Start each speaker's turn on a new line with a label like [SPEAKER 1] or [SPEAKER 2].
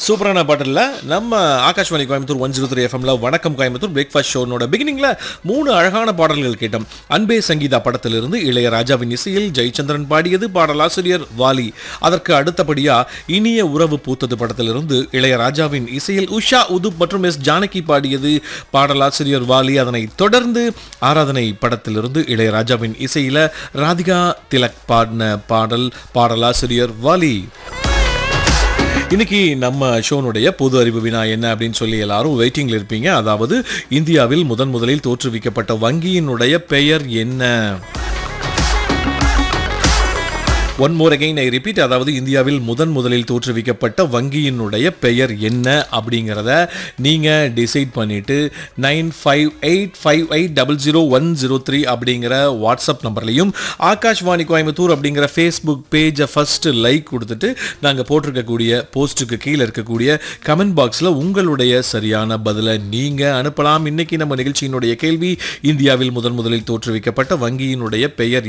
[SPEAKER 1] சூப்பரான பாட்டில் நம்ம Akashvani Coimbatore one zero three எஃப்எம்ல வணக்கம் கோயம்புத்தூர் பிரேக்ஃபாஸ்ட் ஷோனோட பிகினிங்ல மூணு அழகான பாடல்கள் கேட்டோம் அன்பே சங்கீதா படத்திலிருந்து இளையராஜாவின் இசையில் ஜெயச்சந்திரன் பாடியது பாடலாசிரியர் வாலி அதற்கு அடுத்தபடியா இனிய உறவு பூத்தது படத்திலிருந்து இளையராஜாவின் இசையில் உஷா உதுப் மற்றும் எஸ் ஜானகி பாடியது பாடலாசிரியர் வாலி அதனை தொடர்ந்து ஆராதனை படத்திலிருந்து இளையராஜாவின் இசையில ராதிகா திலக் பாடின பாடல் பாடலாசிரியர் வாலி இன்னைக்கு நம்ம ஷோனுடைய பொது அறிவு வினா என்ன அப்படின்னு சொல்லி எல்லாரும் வெயிட்டிங்ல இருப்பீங்க அதாவது இந்தியாவில் முதன் முதலில் தோற்றுவிக்கப்பட்ட வங்கியினுடைய பெயர் என்ன one more again I repeat அதாவது இந்தியாவில் முதன் முதலில் தோற்றுவிக்கப்பட்ட வங்கியினுடைய பெயர் என்ன அப்படிங்கிறத நீங்கள் டிசைட் பண்ணிட்டு nine five eight five eight double zero one zero three அப்படிங்கிற வாட்ஸ்அப் நம்பர்லையும் ஆகாஷ்வாணி கோயம்புத்தூர் அப்படிங்கிற ஃபேஸ்புக் பேஜை ஃபஸ்ட்டு லைக் கொடுத்துட்டு நாங்கள் போட்டிருக்கக்கூடிய போஸ்ட்டுக்கு கீழே இருக்கக்கூடிய கமெண்ட் பாக்ஸில் உங்களுடைய சரியான பதிலை நீங்கள் அனுப்பலாம் இன்னைக்கு நம்ம நிகழ்ச்சியினுடைய கேள்வி இந்தியாவில் முதன் முதலில் தோற்றுவிக்கப்பட்ட வங்கியினுடைய பெயர்